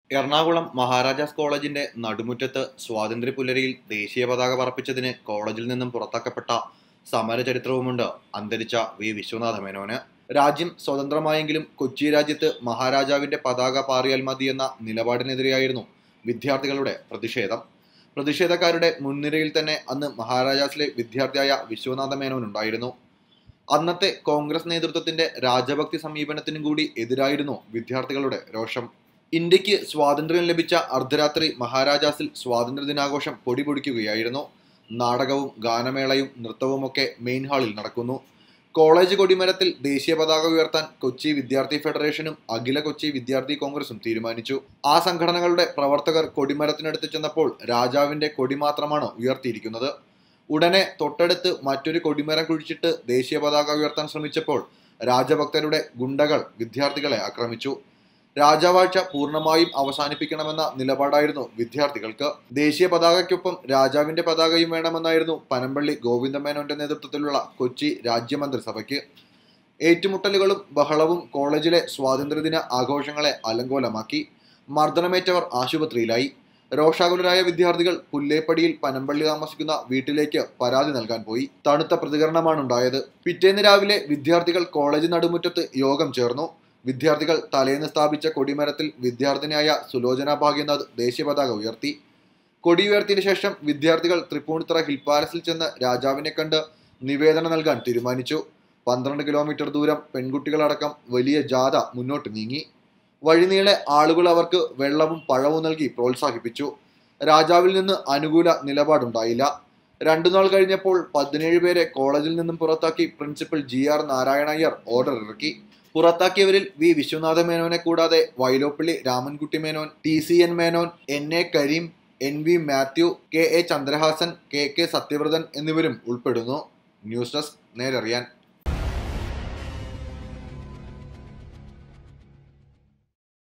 എറണാകുളം മഹാരാജാസ് കോളേജിന്റെ നടുമുറ്റത്ത് സ്വാതന്ത്ര്യ പുലരിയിൽ ദേശീയ പതാക പറപ്പിച്ചതിന് കോളേജിൽ നിന്നും പുറത്താക്കപ്പെട്ട സമര ചരിത്രവുമുണ്ട് അന്തരിച്ച വി വിശ്വനാഥ മേനോന് രാജ്യം സ്വതന്ത്രമായെങ്കിലും കൊച്ചി രാജ്യത്ത് മഹാരാജാവിന്റെ പതാക പാറിയാൽ മതിയെന്ന നിലപാടിനെതിരെയായിരുന്നു വിദ്യാർത്ഥികളുടെ പ്രതിഷേധം പ്രതിഷേധക്കാരുടെ മുൻനിരയിൽ തന്നെ അന്ന് മഹാരാജാസിലെ വിദ്യാർത്ഥിയായ വിശ്വനാഥ മേനോൻ ഉണ്ടായിരുന്നു അന്നത്തെ കോൺഗ്രസ് നേതൃത്വത്തിന്റെ രാജഭക്തി സമീപനത്തിനും കൂടി എതിരായിരുന്നു വിദ്യാർത്ഥികളുടെ രോഷം ഇന്ത്യക്ക് സ്വാതന്ത്ര്യം ലഭിച്ച അർദ്ധരാത്രി മഹാരാജാസിൽ സ്വാതന്ത്ര്യ ദിനാഘോഷം പൊടിപൊടിക്കുകയായിരുന്നു നാടകവും ഗാനമേളയും നൃത്തവുമൊക്കെ മെയിൻ ഹാളിൽ നടക്കുന്നു കോളേജ് കൊടിമരത്തിൽ ദേശീയ പതാക ഉയർത്താൻ കൊച്ചി വിദ്യാർത്ഥി ഫെഡറേഷനും അഖില കൊച്ചി വിദ്യാർത്ഥി കോൺഗ്രസും തീരുമാനിച്ചു ആ സംഘടനകളുടെ പ്രവർത്തകർ കൊടിമരത്തിനടുത്ത് ചെന്നപ്പോൾ രാജാവിന്റെ കൊടി മാത്രമാണ് ഉയർത്തിയിരിക്കുന്നത് ഉടനെ തൊട്ടടുത്ത് മറ്റൊരു കൊടിമരം കുഴിച്ചിട്ട് ദേശീയ പതാക ഉയർത്താൻ ശ്രമിച്ചപ്പോൾ രാജഭക്തരുടെ ഗുണ്ടകൾ വിദ്യാർത്ഥികളെ ആക്രമിച്ചു രാജാവാഴ്ച പൂർണ്ണമായും അവസാനിപ്പിക്കണമെന്ന നിലപാടായിരുന്നു വിദ്യാർത്ഥികൾക്ക് ദേശീയ പതാകയ്ക്കൊപ്പം രാജാവിന്റെ പതാകയും വേണമെന്നായിരുന്നു പനമ്പള്ളി ഗോവിന്ദമേനോന്റെ നേതൃത്വത്തിലുള്ള കൊച്ചി രാജ്യമന്ത്രിസഭയ്ക്ക് ഏറ്റുമുട്ടലുകളും ബഹളവും കോളേജിലെ സ്വാതന്ത്ര്യദിന ആഘോഷങ്ങളെ അലങ്കോലമാക്കി മർദ്ദനമേറ്റവർ ആശുപത്രിയിലായി രോഷാകുലരായ വിദ്യാർത്ഥികൾ പുല്ലേപ്പടിയിൽ പനമ്പള്ളി താമസിക്കുന്ന വീട്ടിലേക്ക് പരാതി നൽകാൻ പോയി തണുത്ത പ്രതികരണമാണ് ഉണ്ടായത് പിറ്റേന്ന് രാവിലെ വിദ്യാർത്ഥികൾ കോളേജ് നടുമുറ്റത്ത് യോഗം ചേർന്നു വിദ്യാർത്ഥികൾ തലേന്ന് സ്ഥാപിച്ച കൊടിമരത്തിൽ വിദ്യാർത്ഥിനിയായ സുലോചന ഭാഗ്യനാഥ് ദേശീയ പതാക ഉയർത്തി കൊടി ഉയർത്തിയതിനു ശേഷം വിദ്യാർത്ഥികൾ തൃപ്പൂണിത്തുറ ഹിൽ പാലസിൽ ചെന്ന് രാജാവിനെ കണ്ട് നിവേദനം നൽകാൻ തീരുമാനിച്ചു പന്ത്രണ്ട് കിലോമീറ്റർ ദൂരം പെൺകുട്ടികളടക്കം വലിയ ജാഥ മുന്നോട്ട് നീങ്ങി വഴിനീളെ ആളുകൾ അവർക്ക് വെള്ളവും പഴവും നൽകി പ്രോത്സാഹിപ്പിച്ചു രാജാവിൽ നിന്ന് അനുകൂല നിലപാടുണ്ടായില്ല രണ്ടു നാൾ കഴിഞ്ഞപ്പോൾ പതിനേഴ് പേരെ കോളേജിൽ നിന്നും പുറത്താക്കി principal G R Narayana Iyer order ഇറക്കി പുറത്താക്കിയവരിൽ വി വിശ്വനാഥ മേനോനെ കൂടാതെ Vyloppilly Ramankutty Menon T C N Menon N A Karim N V Mathew K A Chandrahasan K K Sathyavrathan എന്നിവരും ഉൾപ്പെടുന്നു ന്യൂസ് ഡെസ്ക് നേരറിയാൻ